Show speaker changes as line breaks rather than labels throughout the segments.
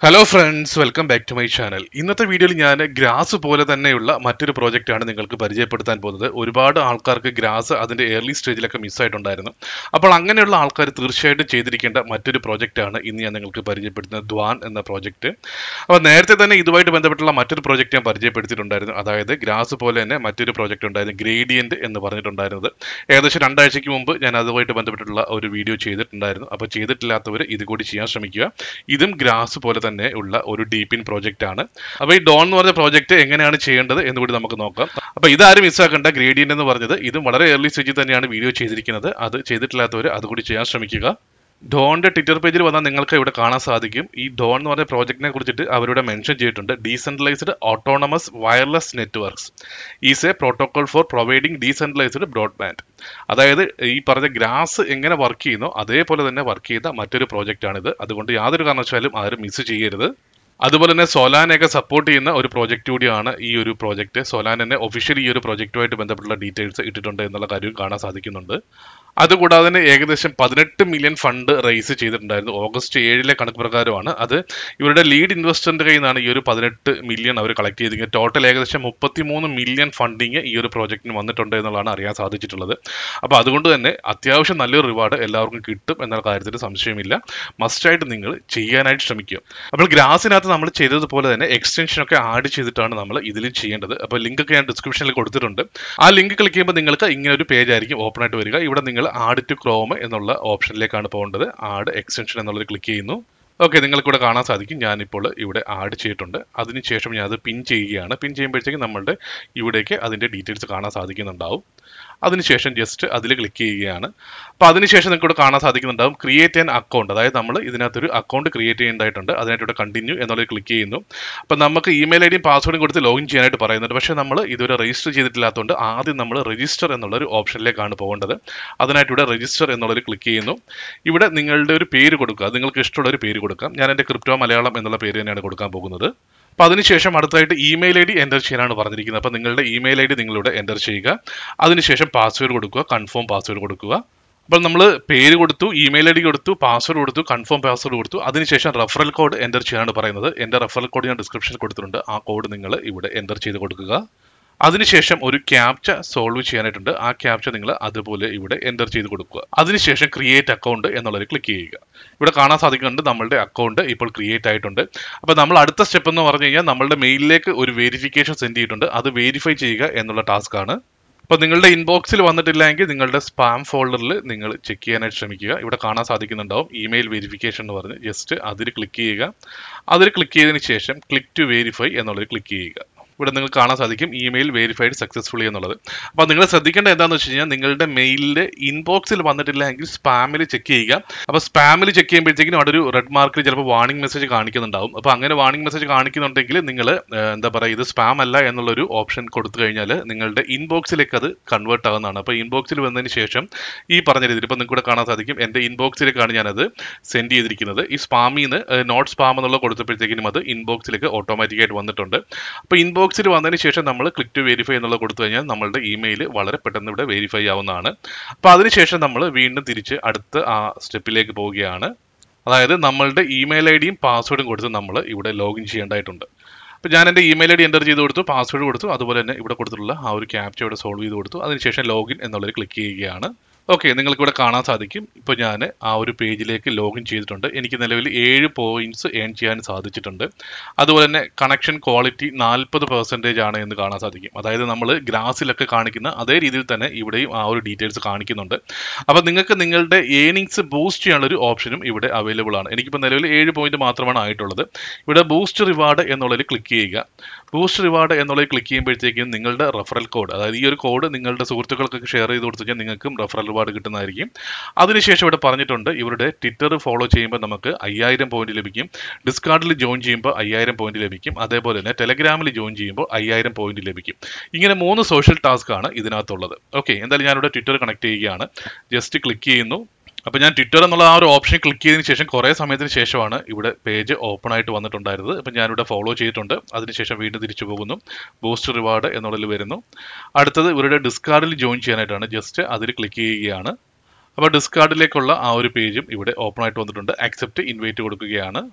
hello friends welcome back to my channel ഇന്നത്തെ വീഡിയോയിൽ ഞാൻ ഗ്രാസ് പോലെ തന്നെയുള്ള മറ്റൊരു പ്രോജക്റ്റാണ് നിങ്ങൾക്ക് പരിചയപ്പെടുത്താൻ പോകുന്നത് ഒരുപാട് ആൾക്കാർക്ക് ഗ്രാസ് അതിന്റെ ഏർലി സ്റ്റേജിലൊക്കെ മിസ്സായിട്ടുണ്ടായിരുന്നു അപ്പോൾ അങ്ങനെയുള്ള ആൾക്കാർ തീർച്ചയായിട്ടും ചെയ്തിരിക്കേണ്ട മറ്റൊരു പ്രോജക്റ്റാണ് ഇന്ന് ഞാൻ നിങ്ങൾക്ക് പരിചയപ്പെടുത്തുന്നത് ദ്വാൻ എന്ന പ്രോജക്റ്റ് അപ്പോൾ നേരത്തെ തന്നെ ഇതുമായിട്ട് ബന്ധപ്പെട്ടുള്ള മറ്റൊരു പ്രോജക്റ്റ് ഞാൻ പരിചയപ്പെടുത്തിയിട്ടുണ്ടായിരുന്നു അതായത് ഗ്രാസ് പോലെ തന്നെ മറ്റൊരു പ്രോജക്റ്റ് ഉണ്ടായിരുന്നു ഗ്രേഡിയന്റ് എന്ന് പറഞ്ഞിട്ടുണ്ടായിരുന്നത് ഏകദേശം രണ്ടാഴ്ചയ്ക്ക് മുമ്പ് ഞാൻ അതുമായിട്ട് ബന്ധപ്പെട്ടുള്ള ഒരു വീഡിയോ ചെയ്തിട്ടുണ്ടായിരുന്നു അപ്പോൾ ചെയ്തിട്ടില്ലാത്തവർ ഇത് കൂടി ചെയ്യാൻ ശ്രമിക്കുക ഇതും ഗ്രാസ് പോലെ തന്നെ ഉള്ള ഒരു ഡീപ്പിൻ പ്രോജക്റ്റ് ആണ് അപ്പോൾ ഈ ഡോൺ എന്ന് പറഞ്ഞ പ്രോജക്റ്റ് എങ്ങനെയാണ് ചെയ്യേണ്ടത് എന്ന് കൂടി നമുക്ക് നോക്കാം അപ്പോൾ ഇതാരും മിസ്സാക്കേണ്ട ഗ്രേഡിയന്റ് എന്ന് പറഞ്ഞത് ഇതും വളരെ ഏർലി സ്റ്റേജിൽ തന്നെയാണ് വീഡിയോ ചെയ്തിരിക്കുന്നത് അത് ചെയ്തിട്ടില്ലാത്തവർ അതുകൂടി ചെയ്യാൻ ശ്രമിക്കുക ഡോണിന്റെ ട്വിറ്റർ പേജിൽ വന്നാൽ നിങ്ങൾക്ക് ഇവിടെ കാണാൻ സാധിക്കും ഈ ഡോൺ എന്ന് പറഞ്ഞ പ്രോജക്റ്റിനെ കുറിച്ചിട്ട് അവരിവിടെ മെൻഷൻ ചെയ്തിട്ടുണ്ട് decentralised autonomous wireless networks is a protocol for providing decentralised broadband അതായത് ഈ പറഞ്ഞ ഗ്രാസ് എങ്ങനെ വർക്ക് ചെയ്യുന്നോ അതേപോലെ തന്നെ വർക്ക് ചെയ്ത മറ്റൊരു പ്രോജക്റ്റ് ആണിത് അതുകൊണ്ട് യാതൊരു കാരണവശാലും ആരും മിസ് ചെയ്യരുത് അതുപോലെ തന്നെ സോലാനയൊക്കെ സപ്പോർട്ട് ചെയ്യുന്ന ഒരു പ്രോജക്റ്റ് കൂടിയാണ് ഈ ഒരു പ്രോജക്റ്റ് സോലാനെ ഒഫീഷ്യലി ഈ ഒരു പ്രോജക്റ്റുമായിട്ട് ബന്ധപ്പെട്ടുള്ള ഡീറ്റെയിൽസ് ഇട്ടിട്ടുണ്ട് എന്നുള്ള കാര്യം കാണാൻ സാധിക്കുന്നുണ്ട് അതുകൂടാതെ തന്നെ ഏകദേശം പതിനെട്ട് മില്യൺ ഫണ്ട് റേസ് ചെയ്തിട്ടുണ്ടായിരുന്നു ഓഗസ്റ്റ് ഏഴിലെ കണക്ക് പ്രകാരമാണ് അത് ഇവരുടെ ലീഡ് ഇൻവെസ്റ്ററിന്റെ കയ്യിൽ നിന്നാണ് ഈ ഒരു പതിനെട്ട് മില്യൺ അവർ കളക്ട് ചെയ്തിരിക്കുന്നത് ടോട്ടൽ ഏകദേശം മുപ്പത്തിമൂന്ന് മില്യൺ ഫണ്ടിങ് ഈ ഒരു പ്രോജക്റ്റിന് വന്നിട്ടുണ്ട് എന്നുള്ളതാണ് അറിയാൻ സാധിച്ചിട്ടുള്ളത് അപ്പോൾ അതുകൊണ്ട് തന്നെ അത്യാവശ്യം നല്ലൊരു റിവാർഡ് എല്ലാവർക്കും കിട്ടും എന്നുള്ള കാര്യത്തിൽ സംശയമില്ല മസ്റ്റായിട്ട് നിങ്ങൾ ചെയ്യാനായിട്ട് ശ്രമിക്കുക അപ്പോൾ ഗ്രാസിനകത്ത് നമ്മൾ ചെയ്തതുപോലെ തന്നെ എക്സ്റ്റൻഷൻ ഒക്കെ ആഡ് ചെയ്തിട്ടാണ് നമ്മൾ ഇതിൽ ചെയ്യേണ്ടത് അപ്പോൾ ലിങ്ക് ഒക്കെ ഞാൻ ഡിസ്ക്രിപ്ഷനിൽ കൊടുത്തിട്ടുണ്ട് ആ ലിങ്ക് ക്ലിക്ക് ചെയ്യുമ്പോൾ നിങ്ങൾക്ക് ഇങ്ങനെ ഒരു പേജ് ആയിരിക്കും ഓപ്പൺ ആയിട്ട് വരിക ഇവിടെ നിങ്ങൾ ആഡ് ടു ക്രോം എന്നുള്ള ഓപ്ഷനിലേക്കാണ് പോകേണ്ടത് ആഡ് എക്സ്റ്റൻഷൻ എന്നുള്ളത് ക്ലിക്ക് ചെയ്യുന്നു ഓക്കെ നിങ്ങൾക്ക് ഇവിടെ കാണാൻ സാധിക്കും ഞാനിപ്പോൾ ഇവിടെ ആഡ് ചെയ്തിട്ടുണ്ട് അതിനുശേഷം ഞാൻ അത് പിൻ ചെയ്യുകയാണ് പിൻ ചെയ്യുമ്പോഴത്തേക്കും നമ്മളുടെ ഇവിടേക്ക് അതിൻ്റെ ഡീറ്റെയിൽസ് കാണാൻ സാധിക്കുന്നുണ്ടാവും അതിനുശേഷം ജസ്റ്റ് അതിൽ ക്ലിക്ക് ചെയ്യുകയാണ് അപ്പോൾ അതിനുശേഷം നിങ്ങൾക്ക് ഇവിടെ കാണാൻ സാധിക്കുന്നുണ്ടാവും ക്രിയേറ്റ് ആൻ അക്കൗണ്ട് അതായത് നമ്മൾ ഇതിനകത്തൊരു അക്കൗണ്ട് ക്രിയേറ്റ് ചെയ്യേണ്ടതായിട്ടുണ്ട് അതിനായിട്ട് ഇവിടെ കണ്ടിന്യൂ എന്നുള്ളത് ക്ലിക്ക് ചെയ്യുന്നു അപ്പോൾ നമുക്ക് ഇമെയിൽ ഐ ഡിയും പാസ്വേഡും കൊടുത്ത് ലോഗിൻ ചെയ്യാനായിട്ട് പറയുന്നുണ്ട് പക്ഷേ നമ്മൾ ഇതുവരെ രജിസ്റ്റർ ചെയ്തിട്ടില്ലാത്തതുകൊണ്ട് ആദ്യം നമ്മൾ രജിസ്റ്റർ എന്നുള്ള ഒരു ഓപ്ഷനിലേക്കാണ് പോകേണ്ടത് അതിനായിട്ട് ഇവിടെ രജിസ്റ്റർ എന്നുള്ളൊരു ക്ലിക്ക് ചെയ്യുന്നു ഇവിടെ നിങ്ങളുടെ ഒരു പേര് കൊടുക്കുക അത് നിങ്ങൾക്ക് ഇഷ്ടമുള്ള ഒരു പേര് കൊടുക്കാം ഞാൻ എൻ്റെ ക്രിപ്റ്റോ മലയാളം എന്നുള്ള പേര് തന്നെയാണ് കൊടുക്കാൻ പോകുന്നത് അപ്പോൾ അതിനുശേഷം അടുത്തായിട്ട് ഇമെയിൽ ഐ ഡി എൻ്റർ ചെയ്യാനാണ് പറഞ്ഞിരിക്കുന്നത് അപ്പോൾ നിങ്ങളുടെ ഇമെയിൽ ഐ ഡി നിങ്ങളിവിടെ എൻ്റർ ചെയ്യുക അതിനുശേഷം പാസ്വേഡ് കൊടുക്കുക കൺഫേം പാസ്വേഡ് കൊടുക്കുക അപ്പോൾ നമ്മൾ പേര് കൊടുത്തു ഇമെയിൽ ഐ ഡി കൊടുത്തു പാസ്വേഡ് കൊടുത്തു കൺഫേം പാസ്വേഡ് കൊടുത്തു അതിനുശേഷം റെഫറൽ കോഡ് എൻ്റർ ചെയ്യാനാണ് പറയുന്നത് എൻ്റെ റെഫറൽ കോഡ് ഞാൻ ഡിസ്ക്രിപ്ഷനിൽ കൊടുത്തിട്ടുണ്ട് ആ കോഡ് നിങ്ങൾ ഇവിടെ എൻ്റർ ചെയ്ത് കൊടുക്കുക അതിനുശേഷം ഒരു ക്യാപ്ച സോൾവ് ചെയ്യാനായിട്ടുണ്ട് ആ ക്യാപ്ച നിങ്ങൾ അതുപോലെ ഇവിടെ എൻ്റർ ചെയ്ത് കൊടുക്കുക അതിനുശേഷം ക്രിയേറ്റ് അക്കൗണ്ട് എന്നുള്ളത് ക്ലിക്ക് ചെയ്യുക ഇവിടെ കാണാൻ സാധിക്കുന്നുണ്ട് നമ്മളുടെ അക്കൗണ്ട് ഇപ്പോൾ ക്രിയേറ്റ് ആയിട്ടുണ്ട് അപ്പോൾ നമ്മൾ അടുത്ത സ്റ്റെപ്പ് എന്ന് പറഞ്ഞു കഴിഞ്ഞാൽ നമ്മളുടെ മെയിലിലേക്ക് ഒരു വെരിഫിക്കേഷൻ സെൻഡ് ചെയ്തിട്ടുണ്ട് അത് വെരിഫൈ ചെയ്യുക എന്നുള്ള ടാസ്ക് ആണ് അപ്പോൾ നിങ്ങളുടെ ഇൻബോക്സിൽ വന്നിട്ടില്ല എങ്കിൽ നിങ്ങളുടെ സ്പാം ഫോൾഡറിൽ നിങ്ങൾ ചെക്ക് ചെയ്യാനായിട്ട് ശ്രമിക്കുക ഇവിടെ കാണാൻ സാധിക്കുന്നുണ്ടാവും ഇമെയിൽ വെരിഫിക്കേഷൻ എന്ന് പറഞ്ഞ് ജസ്റ്റ് അതിൽ ക്ലിക്ക് ചെയ്യുക അതിൽ ക്ലിക്ക് ചെയ്തതിന് ശേഷം ക്ലിക്ക് ടു വെരിഫൈ എന്നുള്ളത് ക്ലിക്ക് ചെയ്യുക ഇവിടെ നിങ്ങൾക്ക് കാണാൻ സാധിക്കും ഇമെയിൽ വെരിഫൈഡ് സക്സസ്ഫുള്ളി എന്നുള്ളത് അപ്പോൾ നിങ്ങൾ ശ്രദ്ധിക്കേണ്ട എന്താണെന്ന് വെച്ച് കഴിഞ്ഞാൽ നിങ്ങളുടെ മെയിലിൽ ഇൻബോക്സിൽ വന്നിട്ടില്ല എങ്കിൽ സ്പാമിൽ ചെക്ക് ചെയ്യുക അപ്പോൾ സ്പാമിൽ ചെക്ക് ചെയ്യുമ്പോഴത്തേക്കും അവിടെ ഒരു റെഡ് മാർക്കിൽ ചിലപ്പോൾ വാർണിംഗ് മെസ്സേജ് കാണിക്കുന്നുണ്ടാവും അപ്പോൾ അങ്ങനെ വാർണിംഗ് മെസ്സേജ് കാണിക്കുന്നുണ്ടെങ്കിൽ നിങ്ങൾ എന്താ പറയുക ഇത് സ്പാം അല്ല എന്നുള്ളൊരു ഓപ്ഷൻ കൊടുത്തു കഴിഞ്ഞാൽ നിങ്ങളുടെ ഇൻബോക്സിലേക്ക് അത് കൺവേർട്ട് ആവുന്നതാണ് അപ്പോൾ ഇൻബോക്സിൽ വന്നതിന് ശേഷം ഈ പറഞ്ഞ രീതിയിൽ ഇപ്പോൾ നിങ്ങൾക്ക് ഇവിടെ കാണാൻ സാധിക്കും എൻ്റെ ഇൻബോക്സിലേക്കാണ് ഞാനത് സെൻഡ് ചെയ്തിരിക്കുന്നത് ഈ സ്പാമിൽ നിന്ന് നോട്ട് സ്പാം എന്നുള്ള കൊടുത്തപ്പോഴത്തേക്കും അത് ഇൻബോക്സിലേക്ക് ഓട്ടോമാറ്റിക്കായിട്ട് വന്നിട്ടുണ്ട് അപ്പോൾ ഇൻബോക്സ് ബോക്സിൽ വന്നതിന് ശേഷം നമ്മൾ ക്ലിക്ക് ടു വെരിഫൈ എന്നുള്ളത് കൊടുത്തു കഴിഞ്ഞാൽ നമ്മളുടെ ഇമെയിൽ വളരെ പെട്ടെന്ന് ഇവിടെ വെരിഫൈ ആവുന്നതാണ് അപ്പോൾ അതിനുശേഷം നമ്മൾ വീണ്ടും തിരിച്ച് അടുത്ത ആ സ്റ്റെപ്പിലേക്ക് പോവുകയാണ് അതായത് നമ്മളുടെ ഇമെയിൽ ഐ ഡിയും പാസ്വേഡും കൊടുത്ത് നമ്മൾ ഇവിടെ ലോഗിൻ ചെയ്യേണ്ടതായിട്ടുണ്ട് അപ്പോൾ ഞാൻ എൻ്റെ ഇമെയിൽ ഐ ഡി എൻ്റർ ചെയ്ത് കൊടുത്തു പാസ്വേഡ് കൊടുത്തു അതുപോലെ തന്നെ ഇവിടെ കൊടുത്തിട്ടുള്ള ആ ഒരു ക്യാപ്ച ഇവിടെ സോൾവ് ചെയ്ത് കൊടുത്തു അതിനുശേഷം ലോഗിൻ എന്നുള്ളത് ക്ലിക്ക് ചെയ്യുകയാണ് ഓക്കെ നിങ്ങൾക്ക് ഇവിടെ കാണാൻ സാധിക്കും ഇപ്പോൾ ഞാൻ ആ ഒരു പേജിലേക്ക് ലോഗിൻ ചെയ്തിട്ടുണ്ട് എനിക്ക് നിലവിൽ ഏഴ് പോയിന്റ്സ് ഏൺ ചെയ്യാൻ സാധിച്ചിട്ടുണ്ട് അതുപോലെ തന്നെ കണക്ഷൻ ക്വാളിറ്റി നാൽപ്പത് പെർസെൻറ്റേജ് ആണ് എന്ന് കാണാൻ സാധിക്കും അതായത് നമ്മൾ ഗ്രാസിലൊക്കെ കാണിക്കുന്ന അതേ രീതിയിൽ തന്നെ ഇവിടെയും ആ ഒരു ഡീറ്റെയിൽസ് കാണിക്കുന്നുണ്ട് അപ്പോൾ നിങ്ങൾക്ക് നിങ്ങളുടെ ഏണിങ്സ് ബൂസ്റ്റ് ചെയ്യാനുള്ള ഒരു ഓപ്ഷനും ഇവിടെ അവൈലബിൾ ആണ് എനിക്കിപ്പോൾ നിലവിൽ ഏഴ് പോയിന്റ് മാത്രമാണ് ആയിട്ടുള്ളത് ഇവിടെ ബൂസ്റ്റ് റിവാർഡ് എന്നുള്ളതിൽ ക്ലിക്ക് ചെയ്യുക ബൂസ്റ്റ് റിവാർഡ് എന്നുള്ളത് ക്ലിക്ക് ചെയ്യുമ്പോഴത്തേക്കും നിങ്ങളുടെ റെഫറൽ കോഡ് അതായത് ഈ ഒരു കോഡ് നിങ്ങളുടെ സുഹൃത്തുക്കൾക്കൊക്കെ ഷെയർ ചെയ്ത് കൊടുത്തു കഴിഞ്ഞാൽ നിങ്ങൾക്കും റെഫറൽ റിവാർഡ് കിട്ടുന്നതായിരിക്കും അതിനുശേഷം ഇവിടെ പറഞ്ഞിട്ടുണ്ട് ഇവരുടെ ട്വിറ്റർ ഫോളോ ചെയ്യുമ്പോൾ നമുക്ക് അയ്യായിരം പോയിന്റ് ലഭിക്കും ഡിസ്കാർഡിൽ ജോയിൻ ചെയ്യുമ്പോൾ അയ്യായിരം പോയിന്റ് ലഭിക്കും അതേപോലെ തന്നെ ടെലഗ്രാമിൽ ജോയിൻ ചെയ്യുമ്പോൾ അയ്യായിരം പോയിന്റ് ലഭിക്കും ഇങ്ങനെ മൂന്ന് സോഷ്യൽ ടാസ്ക് ആണ് ഇതിനകത്തുള്ളത് ഓക്കെ എന്തായാലും ഞാനിവിടെ ട്വിറ്റർ കണക്ട് ചെയ്യുകയാണ് ജസ്റ്റ് ക്ലിക്ക് ചെയ്യുന്നു അപ്പോൾ ഞാൻ ട്വിറ്റർ എന്നുള്ള ആ ഒരു ഓപ്ഷൻ ക്ലിക്ക് ചെയ്തതിന് ശേഷം കുറേ സമയത്തിന് ശേഷമാണ് ഇവിടെ പേജ് ഓപ്പൺ ആയിട്ട് വന്നിട്ടുണ്ടായിരുന്നത് അപ്പോൾ ഞാനിവിടെ ഫോളോ ചെയ്തിട്ടുണ്ട് അതിനുശേഷം വീണ്ടും തിരിച്ചു പോകുന്നു ബൂസ്റ്റ് റിവാർഡ് എന്നുള്ളതിൽ വരുന്നു അടുത്തത് ഇവരുടെ ഡിസ്കാർഡിൽ ജോയിൻ ചെയ്യാനായിട്ടാണ് ജസ്റ്റ് അതിൽ ക്ലിക്ക് ചെയ്യുകയാണ് അപ്പോൾ ഡിസ്കാർഡിലേക്കുള്ള ആ ഒരു പേജും ഇവിടെ ഓപ്പൺ ആയിട്ട് വന്നിട്ടുണ്ട് അക്സെപ്റ്റ് ഇൻവൈറ്റ് കൊടുക്കുകയാണ്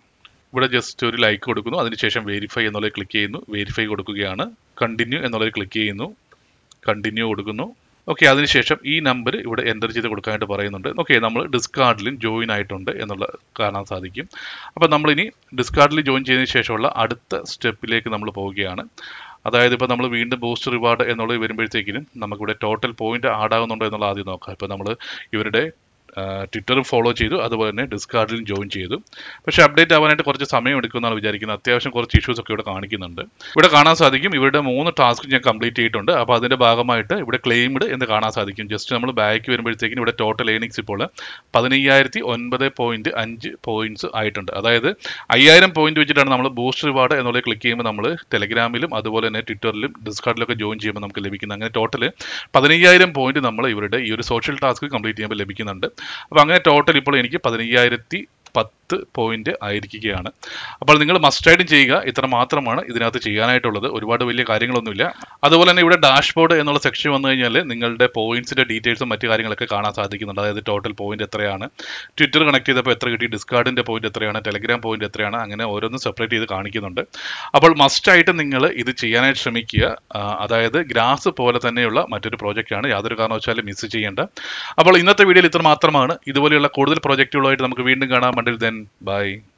ഇവിടെ ജസ്റ്റ് ഒരു ലൈക്ക് കൊടുക്കുന്നു അതിനുശേഷം വെരിഫൈ എന്നുള്ളത് ക്ലിക്ക് ചെയ്യുന്നു വെരിഫൈ കൊടുക്കുകയാണ് കണ്ടിന്യൂ എന്നുള്ളത് ക്ലിക്ക് ചെയ്യുന്നു കണ്ടിന്യൂ കൊടുക്കുന്നു ഓക്കെ അതിനുശേഷം ഈ നമ്പർ ഇവിടെ എൻ്റർ ചെയ്ത് കൊടുക്കാനായിട്ട് പറയുന്നുണ്ട് ഓക്കെ നമ്മൾ ഡിസ്കാർഡിലും ജോയിൻ ആയിട്ടുണ്ട് എന്നുള്ള കാണാൻ സാധിക്കും അപ്പോൾ നമ്മളിനി ഡിസ്കാർഡിൽ ജോയിൻ ചെയ്തതിന് ശേഷമുള്ള അടുത്ത സ്റ്റെപ്പിലേക്ക് നമ്മൾ പോവുകയാണ് അതായത് ഇപ്പോൾ നമ്മൾ വീണ്ടും ബൂസ്റ്റ് റിവാർഡ് എന്നുള്ളത് വരുമ്പോഴത്തേക്കിനും നമുക്കിവിടെ ടോട്ടൽ പോയിന്റ് ആഡ് ആകുന്നുണ്ടോ എന്നുള്ള ആദ്യം നോക്കാം ഇപ്പോൾ നമ്മൾ ഇവരുടെ ട്വിറ്ററും ഫോളോ ചെയ്തു അതുപോലെ തന്നെ ഡിസ്കാർഡിലും ജോയിൻ ചെയ്തു പക്ഷേ അപ്ഡേറ്റ് ആവാനായിട്ട് കുറച്ച് സമയം എടുക്കുമെന്നാണ് വിചാരിക്കുന്നത് അത്യാവശ്യം കുറച്ച് ഇഷ്യൂസ് ഒക്കെ ഇവിടെ കാണിക്കുന്നുണ്ട് ഇവിടെ കാണാൻ സാധിക്കും ഇവരുടെ മൂന്ന് ടാസ്ക് ഞാൻ കംപ്ലീറ്റ് ചെയ്തിട്ടുണ്ട് അപ്പോൾ അതിന്റെ ഭാഗമായിട്ട് ഇവിടെ ക്ലെയിംഡ് എന്ന് കാണാൻ സാധിക്കും ജസ്റ്റ് നമ്മൾ ബാക്ക് വരുമ്പോഴത്തേക്കും ഇവിടെ ടോട്ടൽ ഏണിങ്സ് ഇപ്പോൾ പതിനയ്യായിരത്തി ഒൻപത് പോയിന്റ് അഞ്ച് പോയിന്റ്സ് ആയിട്ടുണ്ട് അതായത് അയ്യായിരം പോയിന്റ് വെച്ചിട്ടാണ് നമ്മൾ ബൂസ്റ്റ് റിവാർഡ് എന്നുള്ളത് ക്ലിക്ക് ചെയ്യുമ്പോൾ നമ്മൾ ടെലഗ്രാമിലും അതുപോലെ തന്നെ ട്വിറ്ററിലും ഡിസ്കാർഡിലൊക്കെ ജോയിൻ ചെയ്യുമ്പോൾ നമുക്ക് ലഭിക്കുന്നത് അങ്ങനെ ടോട്ടൽ പതിനയ്യായിരം പോയിന്റ് നമ്മൾ ഇവരുടെ ഈ ഒരു സോഷ്യൽ ടാസ്ക് കംപ്ലീറ്റ് ചെയ്യുമ്പോൾ ലഭിക്കുന്നുണ്ട് അപ്പോൾ അങ്ങനെ ടോട്ടൽ ഇപ്പോൾ എനിക്ക് പതിനയ്യായിരത്തി പത്ത് പോയിന്റ് ആയിരിക്കുകയാണ് അപ്പോൾ നിങ്ങൾ മസ്റ്റായിട്ടും ചെയ്യുക ഇത്ര മാത്രമാണ് ഇതിനകത്ത് ചെയ്യാനായിട്ടുള്ളത് ഒരുപാട് വലിയ കാര്യങ്ങളൊന്നുമില്ല അതുപോലെ തന്നെ ഇവിടെ ഡാഷ്ബോർഡ് എന്നുള്ള സെക്ഷൻ വന്നു കഴിഞ്ഞാൽ നിങ്ങളുടെ പോയിന്റ്സിന്റെ ഡീറ്റെയിൽസും മറ്റു കാര്യങ്ങളൊക്കെ കാണാൻ സാധിക്കുന്നുണ്ട് അതായത് ടോട്ടൽ പോയിന്റ് എത്രയാണ് ട്വിറ്റർ കണക്ട് ചെയ്തപ്പോൾ എത്ര കിട്ടി ഡിസ്കാർഡിന്റെ പോയിന്റ് എത്രയാണ് ടെലഗ്രാം പോയിന്റ് എത്രയാണ് അങ്ങനെ ഓരോന്നും സെപ്പറേറ്റ് ചെയ്ത് കാണിക്കുന്നുണ്ട് അപ്പോൾ മസ്റ്റായിട്ട് നിങ്ങൾ ഇത് ചെയ്യാനായിട്ട് ശ്രമിക്കുക ആ, അതായത് ഗ്രാസ് പോലെ തന്നെയുള്ള മറ്റൊരു പ്രോജക്റ്റാണ് യാതൊരു കാരണവശാലും മിസ് ചെയ്യേണ്ട അപ്പോൾ ഇന്നത്തെ വീഡിയോയിൽ ഇത്ര മാത്രമാണ് ഇതുപോലെയുള്ള കൂടുതൽ പ്രോജക്റ്റുകളായിട്ട് നമുക്ക് വീണ്ടും കാണാം മണ്ടിൽ ദെൻ ബൈ